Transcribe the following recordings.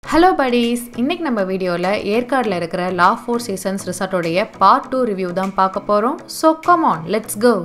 Hello buddies இன்னைக்கு நம்ம வீடியோவில் ஏற்காடில் இருக்கிற லா ஃபோர் சீசன்ஸ் ரிசார்ட்டோடைய பார்ட் டூ ரிவ்யூ தான் பார்க்க போகிறோம் so come on let's go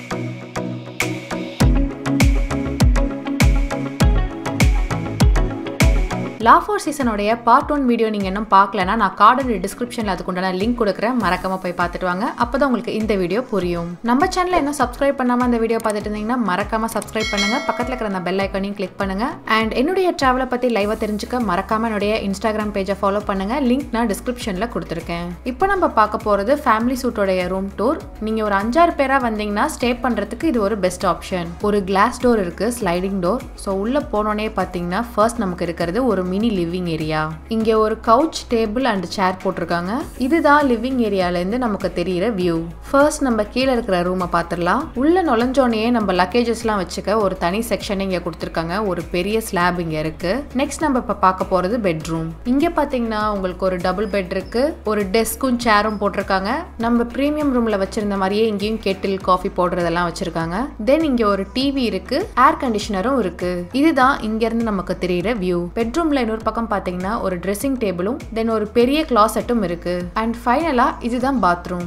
La Four சீசனோடைய பார்ட் ஒன் வீடியோ நீங்கள் இன்னும் பார்க்கலனா நான் கார்டு டிஸ்கிரிப்ஷனில் அதுக்குண்டான லிங்க் கொடுக்குறேன் மறக்காம போய் பார்த்துட்டு வாங்க அப்போ தான் உங்களுக்கு இந்த வீடியோ புரியும் நம்ம சேனலில் இன்னும் சப்ஸ்கிரைப் பண்ணாமல் அந்த வீடியோ பார்த்துட்டு இருந்தீங்கன்னா மறக்காம சப்ஸ்கிரைப் பண்ணுங்க பக்கத்தில் இருக்கிற அந்த பெல் ஐக்கானையும் கிளிக் பண்ணுங்க அண்ட் என்னுடைய ட்ராவலை பற்றி லைவாக தெரிஞ்சுக்க மறக்காம என்னுடைய இன்ஸ்டாகிராம் பேஜை ஃபாலோ பண்ணுங்க லிங்க் நான் டிஸ்கிரிப்ஷனில் கொடுத்துருக்கேன் இப்போ நம்ம பார்க்க போகிறது ஃபேமிலி சூட்டோடைய ரூம் டூர் நீங்கள் ஒரு அஞ்சாறு பேராக வந்தீங்கன்னா ஸ்டே பண்ணுறதுக்கு இது ஒரு பெஸ்ட் ஆப்ஷன் ஒரு கிளாஸ் டோர் இருக்குது ஸ்லைடிங் டோர் ஸோ உள்ளே போனோடனே பார்த்தீங்கன்னா ஃபர்ஸ்ட் நமக்கு இருக்கிறது ஒரு மினி லிவிங் ஏரியா இங்க ஒரு கவுச் டேபிள் அண்ட் சேர் போட்டிருக்காங்க இதுதான் லிவிங் ஏரியால இருந்து நமக்கு தெரியிற வியூ ஃபர்ஸ்ட் நம்ம கீழே இருக்கிற ரூமை பார்த்துடலாம் உள்ள நுழைஞ்சோனே நம்ம லக்கேஜஸ்லாம் வச்சுக்க ஒரு தனி செக்ஷன் இங்க கொடுத்துருக்காங்க ஒரு பெரிய ஸ்லாப் இங்க இருக்கு நெக்ஸ்ட் நம்ம இப்ப பார்க்க போறது பெட்ரூம் இங்க பாத்தீங்கன்னா உங்களுக்கு ஒரு டபுள் பெட் இருக்கு ஒரு டெஸ்க்கும் சேரும் போட்டிருக்காங்க நம்ம ப்ரீமியம் ரூம்ல வச்சிருந்த மாதிரியே இங்கேயும் கெட்டில் காஃபி போடுறதெல்லாம் வச்சிருக்காங்க தென் இங்க ஒரு டிவி இருக்கு ஏர் கண்டிஷனரும் இருக்கு இதுதான் இங்க இருந்து நமக்கு தெரியிற வியூ பெட்ரூம்ல இன்னொரு பக்கம் பார்த்தீங்கன்னா ஒரு ட்ரெஸ்ஸிங் டேபிளும் தென் ஒரு பெரிய கிளாசெட்டும் இருக்கு அண்ட் ஃபைனலா இதுதான் பாத்ரூம்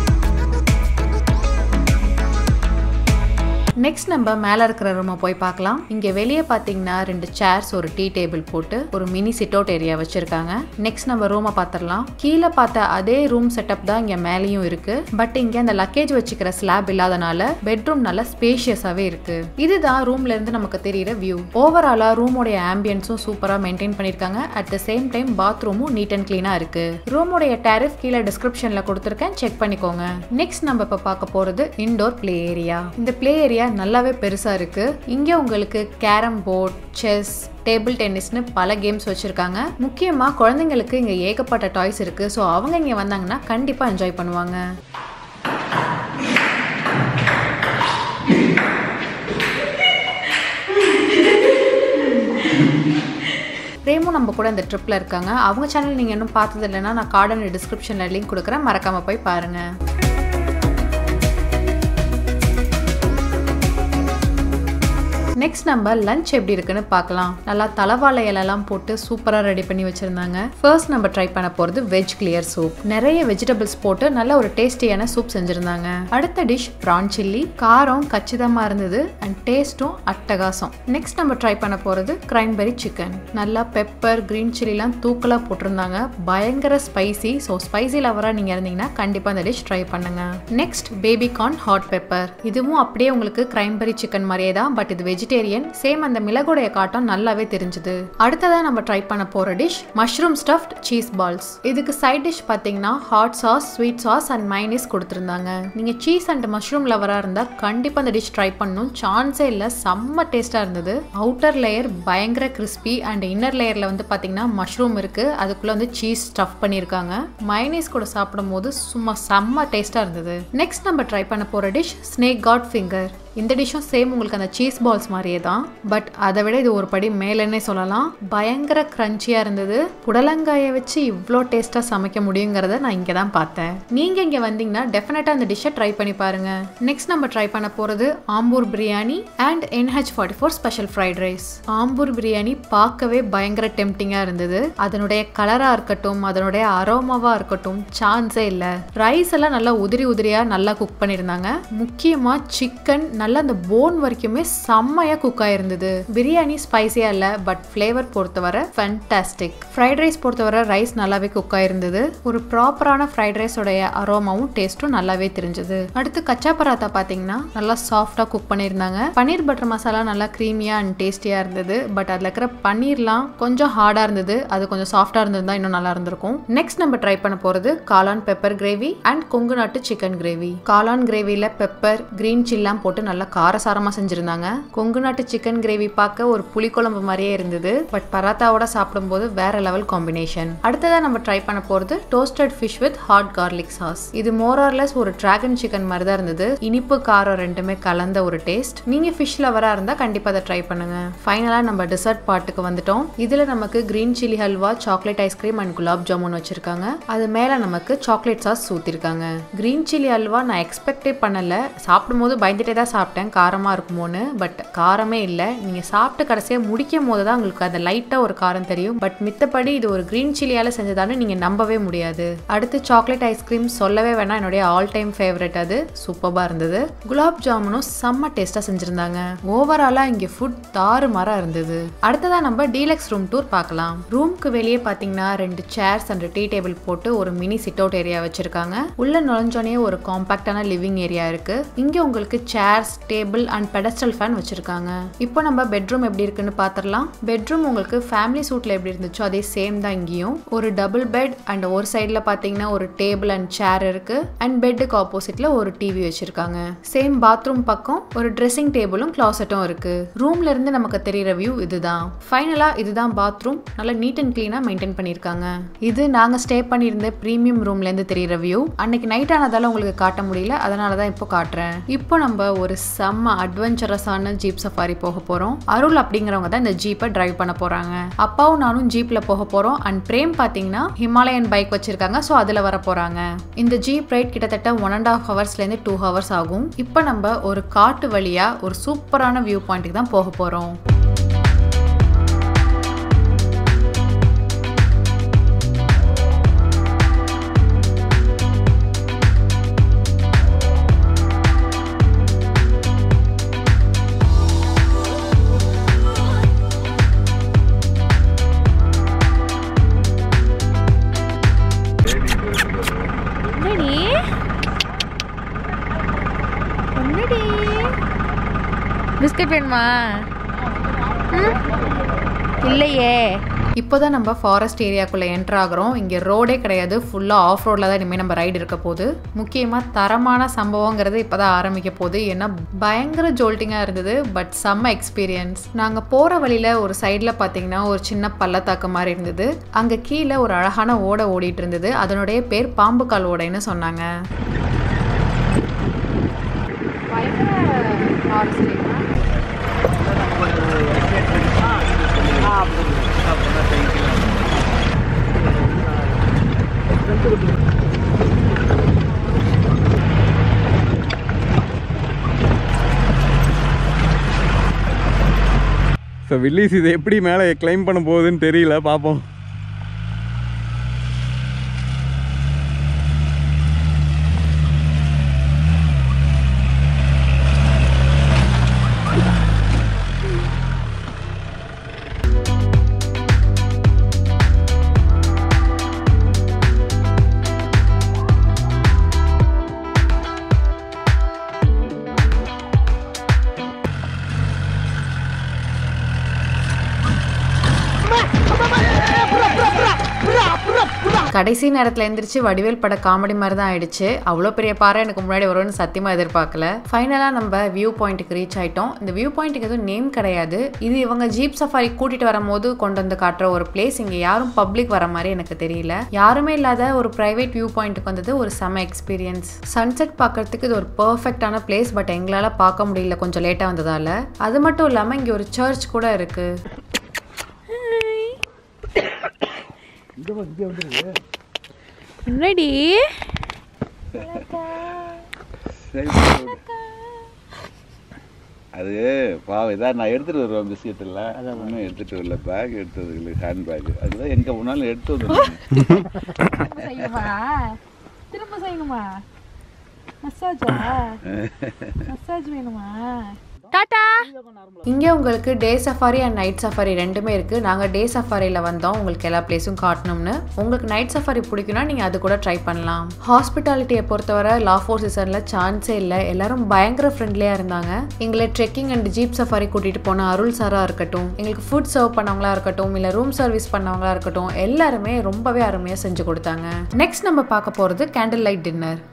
நெக்ஸ்ட் நம்ம மேலே இருக்கிற ரூமை போய் பார்க்கலாம் இங்கே வெளியே பார்த்தீங்கன்னா ரெண்டு சேர்ஸ் ஒரு டீ டேபிள் போட்டு ஒரு மினி சிட் அவுட் ஏரியா வச்சிருக்காங்க நெக்ஸ்ட் நம்ம ரூமை பார்த்துடலாம் கீழே பார்த்த அதே ரூம் செட்டப் தான் இங்கே மேலேயும் இருக்கு பட் இங்கே அந்த லக்கேஜ் வச்சுக்கிற ஸ்லாப் இல்லாதனால பெட்ரூம் நல்லா ஸ்பேஷியஸாகவே இருக்கு இதுதான் ரூம்ல இருந்து நமக்கு தெரியிற வியூ ஓவராலாக ரூமோடைய ஆம்பியன்ஸும் சூப்பராக மெயின்டைன் பண்ணியிருக்காங்க அட் த சேம் டைம் பாத்ரூமும் நீட் அண்ட் க்ளீனாக இருக்கு ரூமோடைய டேரிஃப் கீழே டிஸ்கிரிப்ஷனில் கொடுத்துருக்கேன் செக் பண்ணிக்கோங்க நெக்ஸ்ட் நம்ம இப்போ பார்க்க போகிறது இன்டோர் ப்ளே ஏரியா இந்த ப்ளே ஏரியா நல்லாவே பெருசாக இருக்குது இங்கே உங்களுக்கு கேரம் போர்ட் செஸ் டேபிள் டென்னிஸ்னு பல கேம்ஸ் வச்சுருக்காங்க முக்கியமாக குழந்தைங்களுக்கு இங்கே ஏகப்பட்ட டாய்ஸ் இருக்குது ஸோ அவங்க இங்கே வந்தாங்கன்னா கண்டிப்பாக என்ஜாய் பண்ணுவாங்க பிரேமும் நம்ம கூட இந்த ட்ரிப்பில் இருக்காங்க அவங்க சேனல் நீங்கள் இன்னும் பார்த்தது இல்லைன்னா நான் கார்டன் டிஸ்கிரிப்ஷனில் லிங்க் கொடுக்குறேன் மறக்காமல் போய் பாருங்கள் நெக்ஸ்ட் நம்ம லஞ்ச் எப்படி இருக்குன்னு பார்க்கலாம் நல்லா தலவாழை இலெல்லாம் போட்டு சூப்பராக ரெடி பண்ணி வச்சுருந்தாங்க ஃபர்ஸ்ட் நம்ம ட்ரை பண்ண போகிறது வெஜ் கிளியர் சூப் நிறைய வெஜிடபிள்ஸ் போட்டு நல்ல ஒரு டேஸ்டியான சூப் செஞ்சுருந்தாங்க அடுத்த டிஷ் ப்ரான் சில்லி காரம் கச்சிதமாக இருந்தது அண்ட் டேஸ்ட்டும் அட்டகாசம் நெக்ஸ்ட் நம்ம ட்ரை பண்ண போகிறது கிரைன்பெரி சிக்கன் நல்லா பெப்பர் க்ரீன் சில்லிலாம் தூக்கலாக போட்டிருந்தாங்க பயங்கர ஸ்பைசி ஸோ ஸ்பைசி லவராக நீங்கள் இருந்தீங்கன்னா கண்டிப்பாக இந்த டிஷ் ட்ரை பண்ணுங்க next baby corn hot pepper இதுவும் அப்படியே உங்களுக்கு கிரைன்பெரி சிக்கன் மாதிரியே தான் பட் இது வெஜிடேரியன் சேம் அந்த மிளகுடைய காட்டம் நல்லாவே தெரிஞ்சுது அடுத்ததாக நம்ம ட்ரை பண்ண போகிற dish mushroom stuffed cheese balls இதுக்கு சைட் டிஷ் பார்த்தீங்கன்னா hot sauce sweet sauce and mayonnaise கொடுத்துருந்தாங்க நீங்கள் சீஸ் அண்ட் மஷ்ரூம் லவராக இருந்தால் கண்டிப்பாக அந்த டிஷ் ட்ரை பண்ணணும் சான்ஸே இல்லை செம்ம டேஸ்ட்டாக இருந்தது அவுட்டர் லேயர் பயங்கர கிறிஸ்பி அண்ட் இன்னர் லேயரில் வந்து பார்த்தீங்கன்னா மஷ்ரூம் இருக்குது அதுக்குள்ளே வந்து சீஸ் ஸ்டஃப் பண்ணியிருக்காங்க மைனீஸ் கூட சாப்பிடும் போது சும்மா செம்ம டேஸ்ட்டாக இருந்தது நெக்ஸ்ட் நம்ம ட்ரை பண்ண போகிற டிஷ் ஸ்னேக் காட் ஃபிங்கர் இந்த டிஷ்ஷும் சேம் உங்களுக்கு அந்த சீஸ் பால்ஸ் மாதிரியே தான் பட் அதை விட இது ஒரு படி மேலேன்னே சொல்லலாம் பயங்கர க்ரன்ச்சியாக இருந்தது புடலங்காயை வச்சு இவ்வளோ டேஸ்ட்டாக சமைக்க முடியுங்கிறத நான் இங்கே தான் பார்த்தேன் நீங்கள் இங்கே வந்தீங்கன்னா டெஃபினட்டாக அந்த டிஷ்ஷை ட்ரை பண்ணி பாருங்கள் நெக்ஸ்ட் நம்ம ட்ரை பண்ண போகிறது Ambur biryani and NH forty four special fried rice Ambur biryani பார்க்கவே பயங்கர டெம்டிங்காக இருந்தது அதனுடைய கலராக இருக்கட்டும் அதனுடைய அரோமாவாக இருக்கட்டும் சான்ஸே இல்லை ரைஸ் எல்லாம் நல்லா உதிரி உதிரியாக நல்லா குக் பண்ணியிருந்தாங்க முக்கியமாக சிக்கன் நல்லா அந்த போன் வரைக்குமே செம்மையாக குக் ஆயிருந்தது பிரியாணி ஸ்பைசியாக இல்லை பட் ஃப்ளேவர் பொறுத்தவரை ஃபென்டாஸ்டிக் ஃப்ரைட் ரைஸ் பொறுத்தவரை ரைஸ் நல்லாவே குக் ஆயிருந்தது ஒரு ப்ராப்பரான ஃப்ரைட் ரைஸோடைய அரோமாவும் டேஸ்ட்டும் நல்லாவே தெரிஞ்சது அடுத்து கச்சா பராத்தா பார்த்தீங்கன்னா நல்லா சாஃப்டாக குக் பண்ணியிருந்தாங்க பன்னீர் பட்டர் மசாலா நல்லா க்ரீமியாக அண்ட் டேஸ்டியாக இருந்தது பட் அதில் இருக்கிற பன்னீர்லாம் கொஞ்சம் ஹார்டாக இருந்தது அது கொஞ்சம் சாஃப்டாக இருந்திருந்தா இன்னும் நல்லா இருந்திருக்கும் நெக்ஸ்ட் நம்ம ட்ரை பண்ண போகிறது காளான் பெப்பர் கிரேவி அண்ட் கொங்கு நாட்டு சிக்கன் கிரேவி காளான் கிரேவியில் பெப்பர் கிரீன் சில்லாம் போட்டு நல்லா காரசாரமாக செஞ்சுருந்தாங்க கொங்கு நாட்டு சிக்கன் கிரேவி பார்க்க ஒரு புளிக்குழம்பு மாதிரியே இருந்தது பட் பராத்தாவோட சாப்பிடும்போது வேற லெவல் காம்பினேஷன் அடுத்ததாக நம்ம ட்ரை பண்ண போகிறது toasted fish with hot garlic sauce இது மோரார்லெஸ் ஒரு டிராகன் சிக்கன் மாதிரி தான் இருந்தது இனிப்பு காரம் ரெண்டுமே கலந்த ஒரு டேஸ்ட் நீங்கள் ஃபிஷ் லவராக இருந்தால் கண்டிப்பாக அதை ட்ரை பண்ணுங்க ஃபைனலாக நம்ம டெசர்ட் பாட்டுக்கு வந்துட்டோம் இதில் நமக்கு green chilli halwa chocolate ice cream and gulab jamun வச்சிருக்காங்க அது மேலே நமக்கு சாக்லேட் சாஸ் ஊற்றிருக்காங்க கிரீன் சில்லி ஹல்வா நான் எக்ஸ்பெக்டே பண்ணல சாப்பிடும்போது பயந்துட்டே தான் சாப்பிட்டேன் காரமாக இருக்குமோன்னு பட் காரமே இல்லை நீங்கள் சாப்பிட்டு கடைசியாக முடிக்கும் போது தான் உங்களுக்கு அந்த லைட்டாக ஒரு காரம் தெரியும் பட் மித்தபடி இது ஒரு க்ரீன் சில்லியால் செஞ்சதான்னு நீங்கள் நம்பவே முடியாது அடுத்து சாக்லேட் ஐஸ்கிரீம் சொல்லவே வேணாம் என்னுடைய ஆல் டைம் ஃபேவரட் அது சூப்பராக இருந்தது குலாப் ஜாமுனும் செம்ம டேஸ்ட்டாக செஞ்சுருந்தாங்க ஓவராலாக இங்கே ஃபுட் தாறு மரம் இருந்தது அடுத்ததாக நம்ம டீலக்ஸ் ரூம் டூர் பார்க்கலாம் ரூம்க்கு வெளியே பார்த்தீங்கன்னா ரெண்டு சேர்ஸ் அண்ட் டீ டேபிள் போட்டு ஒரு மினி சிட் அவுட் ஏரியா வச்சிருக்காங்க உள்ள நுழைஞ்சோனே ஒரு காம்பாக்டான லிவிங் ஏரியா இருக்கு இங்க உங்களுக்கு chairs table and pedestal fan வச்சிருக்காங்க இப்போ நம்ம பெட்ரூம் எப்படி இருக்குன்னு பார்த்துடலாம் பெட்ரூம் உங்களுக்கு ஃபேமிலி சூட்ல எப்படி இருந்துச்சோ அதே சேம் தான் இங்கேயும் ஒரு டபுள் பெட் அண்ட் ஒரு சைடில் பார்த்தீங்கன்னா ஒரு டேபிள் அண்ட் சேர் இருக்கு அண்ட் பெட்டுக்கு ஆப்போசிட்ல ஒரு டிவி வச்சிருக்காங்க சேம் பாத்ரூம் பக்கம் ஒரு ட்ரெஸ்ஸிங் டேபிளும் கிளாசெட்டும் இருக்கு ரூம்ல இருந்து நமக்கு தெரியிற வியூ இதுதான் ஃபைனலா இதுதான் பாத்ரூம் நல்லா நீட் அண்ட் கிளீனா மெயின்டைன் பண்ணியிருக்காங்க இது நாங்க ஸ்டே பண்ணியிருந்த ப்ரீமியம் ரூம்ல இருந்து தெரியிற வியூ அன்னைக்கு நைட் ஆனதால உங்களுக்கு காட்ட முடியல அதனால தான் இப்போ காட்டுறேன் இப்போ நம்ம ஒரு செம்ம அட்வென்ச்சரஸான ஜீப் சஃபாரி போக போறோம் அருள் அப்படிங்கிறவங்க தான் இந்த ஜீப்பை டிரைவ் பண்ண போறாங்க அப்பாவும் நானும் ஜீப்ல போக போறோம் அண்ட் பிரேம் பாத்தீங்கன்னா ஹிமாலயன் பைக் வச்சிருக்காங்க ஸோ அதுல வர போறாங்க இந்த ஜீப் ரைட் கிட்டத்தட்ட ஒன் அண்ட் ஆஃப் ஹவர்ஸ்ல இருந்து டூ ஹவர்ஸ் ஆகும் இப்போ நம்ம ஒரு காட்டு வழியா ஒரு சூப்பரான வியூ பாயிண்ட்டுக்கு தான் போக போறோம் என்னடி என்னடி பிஸ்கட் வேணுமா ம்? இல்லையே இப்போதான் நம்ம ஃபாரஸ்ட் ஏரியாக்குள்ளே என்டர் ஆகுறோம் இங்கே ரோடே கிடையாது ஃபுல்லாக ஆஃப் ரோடில் தான் இனிமேல் நம்ம ரைடு இருக்க போகுது முக்கியமாக தரமான சம்பவங்கிறது இப்போ தான் ஆரம்பிக்க போகுது ஏன்னா பயங்கர ஜோல்ட்டிங்காக இருந்தது பட் செம்ம எக்ஸ்பீரியன்ஸ் நாங்கள் போகிற வழியில் ஒரு சைடில் பார்த்தீங்கன்னா ஒரு சின்ன பள்ளத்தாக்கு மாதிரி இருந்தது அங்கே கீழே ஒரு அழகான ஓடை ஓடிட்டு இருந்தது அதனுடைய பேர் பாம்புக்கால் ஓடைன்னு சொன்னாங்க ஸோ வில்லிஸ் இது எப்படி மேலே கிளைம் பண்ண போகுதுன்னு தெரியல பார்ப்போம் கடைசி நேரத்தில் எந்திரிச்சு வடிவேல் பட காமெடி மாதிரி தான் ஆயிடுச்சு அவ்வளோ பெரிய பாறை எனக்கு முன்னாடி வரும்னு சத்தியமாக எதிர்பார்க்கல ஃபைனலாக நம்ம வியூ பாயிண்ட்டுக்கு ரீச் ஆயிட்டோம் இந்த வியூ பாயிண்ட்டுக்கு எதுவும் நேம் கிடையாது இது இவங்க ஜீப் சஃபாரி கூட்டிட்டு வரும்போது கொண்டு வந்து காட்டுற ஒரு பிளேஸ் இங்கே யாரும் பப்ளிக் வர மாதிரி எனக்கு தெரியல யாருமே இல்லாத ஒரு பிரைவேட் வியூ பாயிண்ட்டுக்கு வந்தது ஒரு செம எக்ஸ்பீரியன்ஸ் சன்செட் பார்க்கறதுக்கு இது ஒரு பர்ஃபெக்டான பிளேஸ் பட் எங்களால் பார்க்க முடியல கொஞ்சம் லேட்டாக வந்ததால அது மட்டும் இல்லாமல் இங்கே ஒரு சர்ச் கூட இருக்கு என்னடி அது பாவம் இதான் நான் எடுத்துட்டு வருவேன் பிஸ்கெட் எல்லாம் ஒன்றும் எடுத்துட்டு வரல பேக் எடுத்தது இல்லை ஹேண்ட் பேக் அதுதான் எங்க போனாலும் எடுத்து வந்துடுவேன் செய்யுமா திரும்ப செய்யணுமா மசாஜா மசாஜ் வேணுமா டாடா இங்கே உங்களுக்கு day safari and night safari ரெண்டுமே இருக்குது நாங்கள் டே சஃபாரியில் வந்தோம் உங்களுக்கு எல்லா பிளேஸும் காட்டணும்னு உங்களுக்கு நைட் சஃபாரி பிடிக்கும்னா நீங்கள் அது கூட ட்ரை பண்ணலாம் ஹாஸ்பிட்டாலிட்டியை பொறுத்தவரை லா ஃபோர் சீசனில் சான்ஸே இல்லை எல்லாரும் பயங்கர ஃப்ரெண்ட்லியாக இருந்தாங்க எங்களை ட்ரெக்கிங் அண்ட் ஜீப் சஃபாரி கூட்டிகிட்டு போன அருள் சாராக இருக்கட்டும் எங்களுக்கு ஃபுட் சர்வ் பண்ணவங்களா இருக்கட்டும் இல்லை ரூம் சர்வீஸ் பண்ணவங்களா இருக்கட்டும் எல்லாருமே ரொம்பவே அருமையாக செஞ்சு கொடுத்தாங்க நெக்ஸ்ட் நம்ம பார்க்க போகிறது கேண்டில் லைட் டின்னர்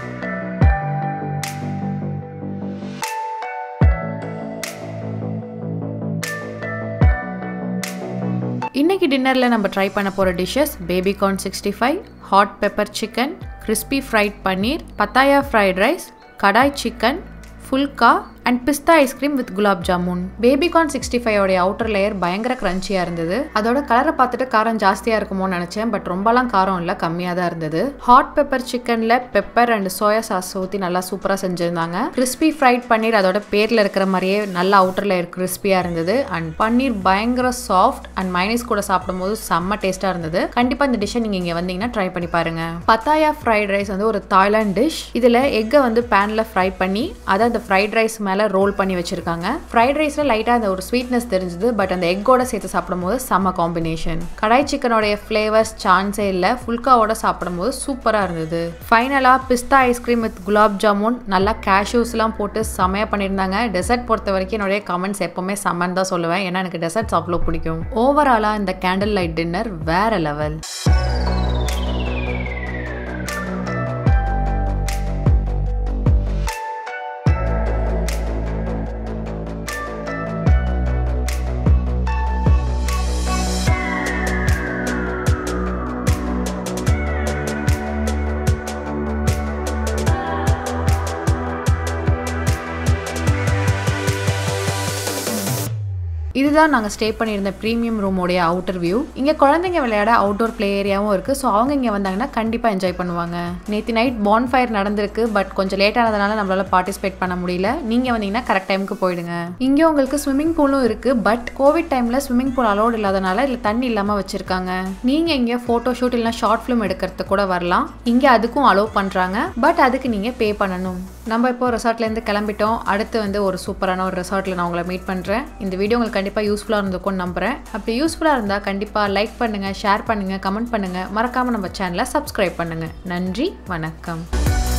இன்னைக்கு டின்னரில் நம்ம ட்ரை பண்ண போகிற dishes baby corn sixty five hot pepper chicken crispy fried paneer Pattaya fried rice kadai chicken phulka and pista ice cream with gulab jamun baby corn sixty five outer layer பயங்கர கிரன்ச்சியாக இருந்தது அதோட கலரை பார்த்துட்டு காரம் ஜாஸ்தியாக இருக்குமோன்னு நினச்சேன் பட் ரொம்பலாம் காரம் இல்லை கம்மியாக தான் இருந்தது ஹாட் பெப்பர் சிக்கனில் பெப்பர் அண்ட் சோயா சாஸ் ஊற்றி நல்லா சூப்பராக செஞ்சுருந்தாங்க கிறிஸ்பி ஃப்ரைட் பன்னீர் அதோட பேரில் இருக்கிற மாதிரியே நல்லா அவுட்டர் லேயர் கிறிஸ்பியாக இருந்தது அண்ட் பன்னீர் பயங்கர சாஃப்ட் அண்ட் மைனஸ் கூட சாப்பிடும்போது செம்ம டேஸ்ட்டாக இருந்தது கண்டிப்பாக இந்த டிஷ்ஷை நீங்கள் இங்கே வந்தீங்கன்னா ட்ரை பண்ணி பாருங்க பத்தாயா ஃப்ரைட் ரைஸ் வந்து ஒரு தாய்லாந்து டிஷ் இதில் எக்கை வந்து பேனில் ஃப்ரை பண்ணி அதை அந்த ஃப்ரைட் ரைஸ் மேலே ரோல் பண்ணி வச்சிருக்காங்க ஃப்ரைட் ரைஸில் லைட்டாக அந்த ஒரு ஸ்வீட்னஸ் தெரிஞ்சது பட் அந்த எக்கோட சேர்த்து சாப்பிடும்போது செம்ம காம்பினேஷன் கடாய் சிக்கனோடைய ஃப்ளேவர்ஸ் சான்ஸே இல்லை ஃபுல்காவோட சாப்பிடும்போது சூப்பராக இருந்தது ஃபைனலாக பிஸ்தா ஐஸ்கிரீம் வித் குலாப் ஜாமுன் நல்லா கேஷ்யூஸ்லாம் போட்டு செமையாக பண்ணியிருந்தாங்க டெசர்ட் பொறுத்த வரைக்கும் என்னுடைய கமெண்ட்ஸ் எப்போவுமே செம்மன் தான் சொல்லுவேன் ஏன்னா எனக்கு டெசர்ட்ஸ் அவ்வளோ பிடிக்கும் ஓவராலாக இந்த கேண்டில் லைட் டின்னர் வேற லெவல் இதுதான் நாங்கள் ஸ்டே பண்ணியிருந்த ப்ரீமியம் ரூமோடைய அவுட்டர் வியூ இங்கே குழந்தைங்க விளையாட அவுட்டோர் ப்ளே ஏரியாவும் இருக்குது ஸோ அவங்க இங்கே வந்தாங்கன்னா கண்டிப்பாக என்ஜாய் பண்ணுவாங்க நேற்று நைட் பான் ஃபயர் நடந்திருக்கு பட் கொஞ்சம் லேட் ஆனதுனால நம்மளால பார்ட்டிசிபேட் பண்ண முடியல நீங்கள் வந்தீங்கன்னா கரெக்ட் டைமுக்கு போயிடுங்க இங்கே உங்களுக்கு ஸ்விம்மிங் பூலும் இருக்குது பட் கோவிட் டைமில் ஸ்விம்மிங் பூல் அலோட் இல்லாதனால இதில் தண்ணி இல்லாமல் வச்சுருக்காங்க நீங்கள் இங்கே ஃபோட்டோ ஷூட் இல்லைனா ஷார்ட் ஃபிலிம் எடுக்கிறதுக்கு கூட வரலாம் இங்கே அதுக்கும் அலோவ் பண்ணுறாங்க பட் அதுக்கு நீங்கள் பே பண்ணணும் நம்ம இப்போ ரெசார்ட்லேருந்து கிளம்பிட்டோம் அடுத்து வந்து ஒரு சூப்பரான ஒரு ரெசார்ட்டில் நான் உங்களை மீட் பண்ணுறேன் இந்த வீடியோ உங்களுக்கு கண்டிப்பாக யூஸ்ஃபுல்லாக இருந்திருக்கும்னு நம்புகிறேன் அப்படி யூஸ்ஃபுல்லாக இருந்தால் கண்டிப்பாக லைக் பண்ணுங்கள் ஷேர் பண்ணுங்கள் கமெண்ட் பண்ணுங்கள் மறக்காமல் நம்ம சேனலை சப்ஸ்கிரைப் பண்ணுங்கள் நன்றி வணக்கம்